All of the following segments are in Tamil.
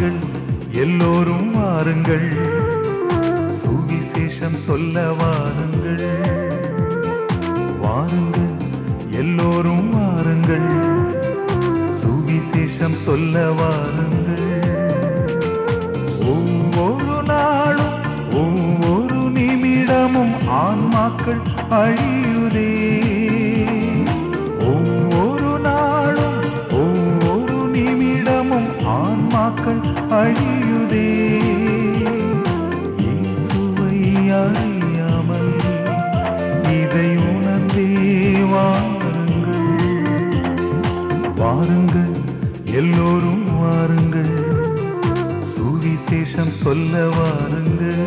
வாருங்கள் எல்லோரும் வாருங்கள் சுவிசேஷம் சொல்ல வாருங்கள் வாருங்கள் எல்லோரும் வாருங்கள் சுவிசேஷம் சொல்ல வாருங்கள் ஒவ்வொரு நாளும் ஒவ்வொரு நிமிடமும் ஆன்மாக்கள் அழியுதே ஒவ்வொரு நாளும் ஒவ்வொரு நிமிடமும் ஆன்மாக்கள் அழியுதே இயேசுவை அறியாமல் இதை உணர்ந்தே வாருங்கள் வாருங்கள் எல்லோரும் வாருங்கள் சுவிசேஷம் சொல்ல வாருங்கள்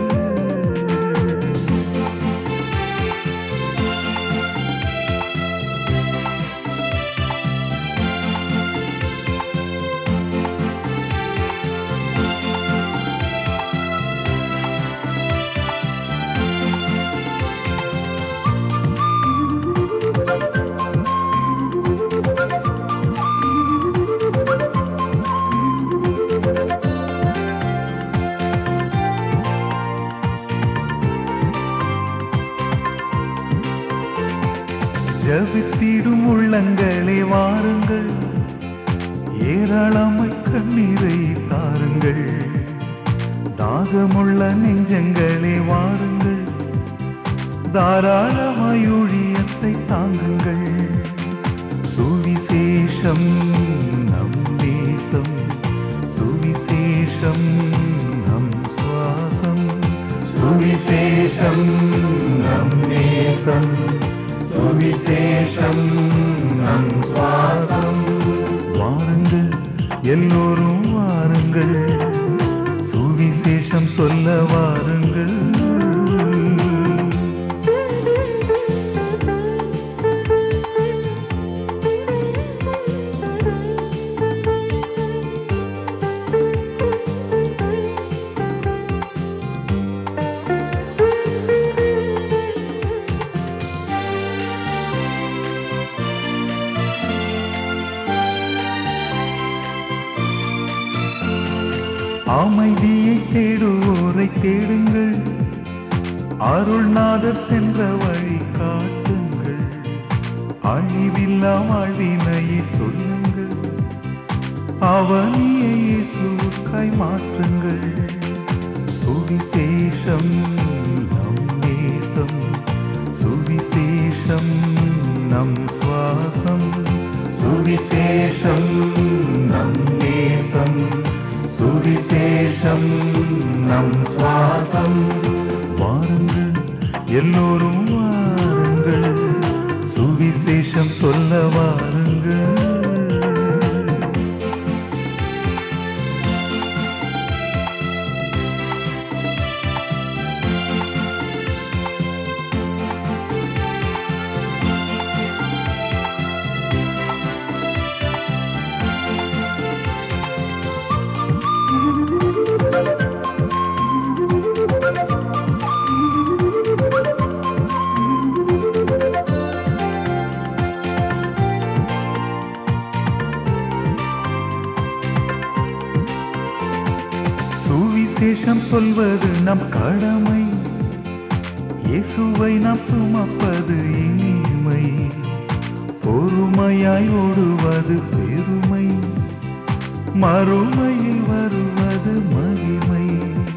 ஜபித்திடும் உள்ளங்களே வாருங்கள் ஏராளமாய் கண்ணீரை தாருங்கள் தாகமுள்ள நெஞ்சங்களே வாருங்கள் தாராளமாய் ஊழியத்தை தாங்குங்கள் சுவிசேஷம் நம் தேசம் சுவிசேஷம் நம் சுவாசம் சுவிசேஷம் நம் நேசம் சுவிசேஷம் நம் சுவாசம் வாருங்கள் எல்லோரும் வாருங்கள் சுவிசேஷம் சொல்ல வாருங்கள் அமைதியை தேடுவோரை தேடுங்கள் அருள்நாதர் சென்ற வழி காட்டுங்கள் அழிவில்லா வாழ்வினையை சொல்லுங்கள் அவனியை இயேசுவுக்காய் மாற்றுங்கள் சுவிசேஷம் நம் நேசம் சுவிசேஷம் நம் சுவாசம் சுவிசேஷம் நம் நேசம் சுவிசேஷம் நம் சுவாசம் வாருங்கள் எல்லோரும் வாருங்கள் சுவிசேஷம் சொல்ல வாருங்கள் சுவிசேஷம் சொல்வது நம் கடமை இயேசுவை நாம் சுமப்பது இனிமை பொறுமையாய் ஓடுவது பெருமை மறுமையில் வருவது மகிமை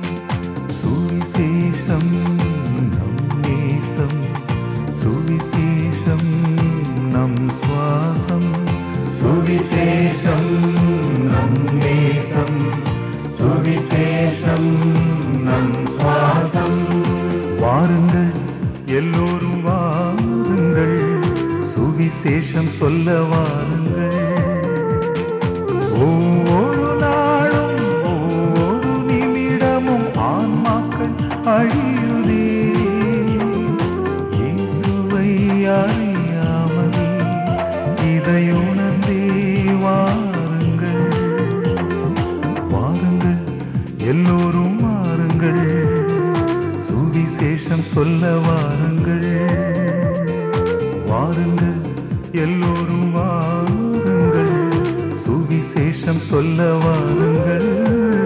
சுவிசேஷம் நம் நேசம் சுவிசேஷம் நம் சுவாசம் சுவிசேஷம் நம் நேசம் சுவிசேஷம் நம் சுவாசம் வாருங்கள் எல்லோரும் வாருங்கள் சுவிசேஷம் சொல்ல வாருங்கள் ஒவ்வொரு நாளும் ஒவ்வொரு நிமிடமும் ஆன்மாக்கள் அழியுதே இயேசுவை அறியாமல் இதை உணர்ந்தே வாருங்கள் வாருங்கள் எல்லோரும் வாருங்கள் சுவிசேஷம் சொல்ல வாருங்கள் வாருங்கள் எல்லோரும் வாருங்கள் சுவிசேஷம் சொல்ல வாருங்கள்